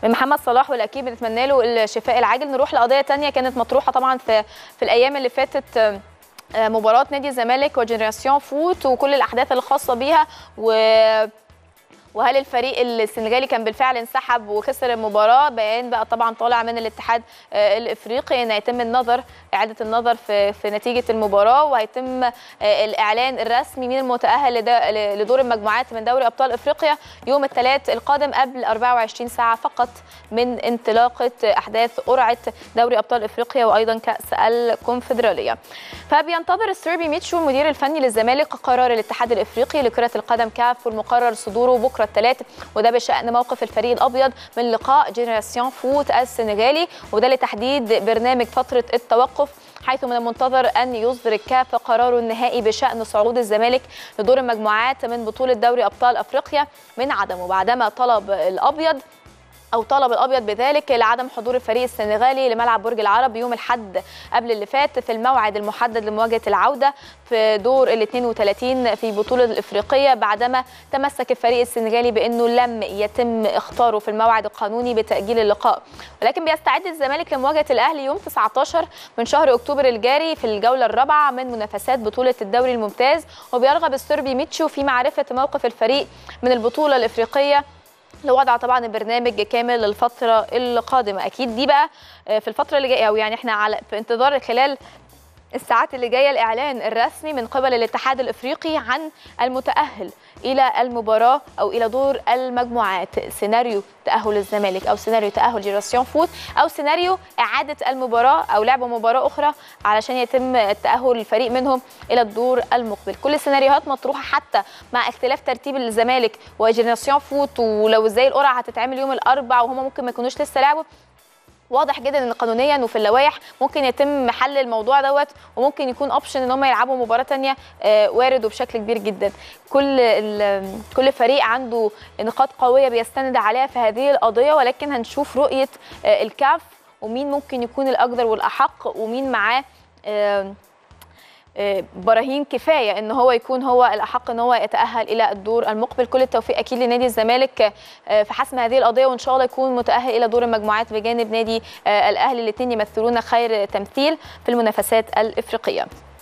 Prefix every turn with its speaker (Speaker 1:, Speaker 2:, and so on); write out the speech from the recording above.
Speaker 1: من محمد صلاح والاكيد بنتمنى له الشفاء العاجل نروح لقضيه تانية كانت مطروحه طبعا في في الايام اللي فاتت آه، آه، مباراه نادي الزمالك وجنراسيون فوت وكل الاحداث الخاصه بيها و وهل الفريق السنغالي كان بالفعل انسحب وخسر المباراه بيان بقى طبعا طالع من الاتحاد آه، الافريقي ان هيتم النظر اعاده النظر في في نتيجه المباراه وهيتم آه، الاعلان الرسمي مين المتاهل لد- لدور المجموعات من دوري ابطال افريقيا يوم الثلاث القادم قبل 24 ساعه فقط من انطلاقه احداث قرعه دوري ابطال افريقيا وايضا كاس الكونفدراليه فبينتظر السيربي ميتشو المدير الفني للزمالك قرار الاتحاد الافريقي لكره القدم كاف والمقرر صدوره بكره الثلاث وده بشان موقف الفريق الابيض من لقاء جينيراسيون فوت السنغالي وده لتحديد برنامج فتره التوقف حيث من المنتظر ان يصدر الكاف قراره النهائي بشان صعود الزمالك لدور المجموعات من بطوله دوري ابطال افريقيا من عدمه بعدما طلب الابيض او طلب الابيض بذلك لعدم حضور الفريق السنغالي لملعب برج العرب يوم الاحد قبل اللي فات في الموعد المحدد لمواجهه العوده في دور ال 32 في بطوله الافريقيه بعدما تمسك الفريق السنغالي بانه لم يتم اختاره في الموعد القانوني بتاجيل اللقاء ولكن بيستعد الزمالك لمواجهه الاهلي يوم 19 من شهر اكتوبر الجاري في الجوله الرابعه من منافسات بطوله الدوري الممتاز وبيرغب السربي ميتشو في معرفه موقف الفريق من البطوله الافريقيه لوضع طبعا برنامج كامل للفتره القادمه اكيد دي بقى آه، في الفتره اللي جايه او يعني احنا على في انتظار خلال الساعات اللي جايه الاعلان الرسمي من قبل الاتحاد الافريقي عن المتاهل الى المباراه او الى دور المجموعات سيناريو تاهل الزمالك او سيناريو تاهل جيراسيون فوت او سيناريو اعاده المباراه او لعب مباراه اخرى علشان يتم تاهل الفريق منهم الى الدور المقبل كل السيناريوهات مطروحه حتى مع اختلاف ترتيب الزمالك وجيراسيون فوت ولو ازاي القرعه هتتعمل يوم الاربع وهم ممكن ما يكونوش لسه لعبوا واضح جدا ان قانونيا وفي اللوائح ممكن يتم حل الموضوع دوت وممكن يكون اوبشن ان هم يلعبوا مباراه تانية آه، وارد وبشكل كبير جدا كل ال- كل فريق عنده نقاط قويه بيستند عليها في هذه القضيه ولكن هنشوف رؤيه آه، الكاف ومين ممكن يكون الاقدر والاحق ومين معاه آه، آه، براهين كفايه ان هو يكون هو الاحق ان هو يتاهل الى الدور المقبل كل التوفيق اكيد لنادي الزمالك آه، في حسم هذه القضيه وان شاء الله يكون متاهل الى دور المجموعات بجانب نادي آه، الاهلي الاثنين يمثلون خير تمثيل في المنافسات الافريقيه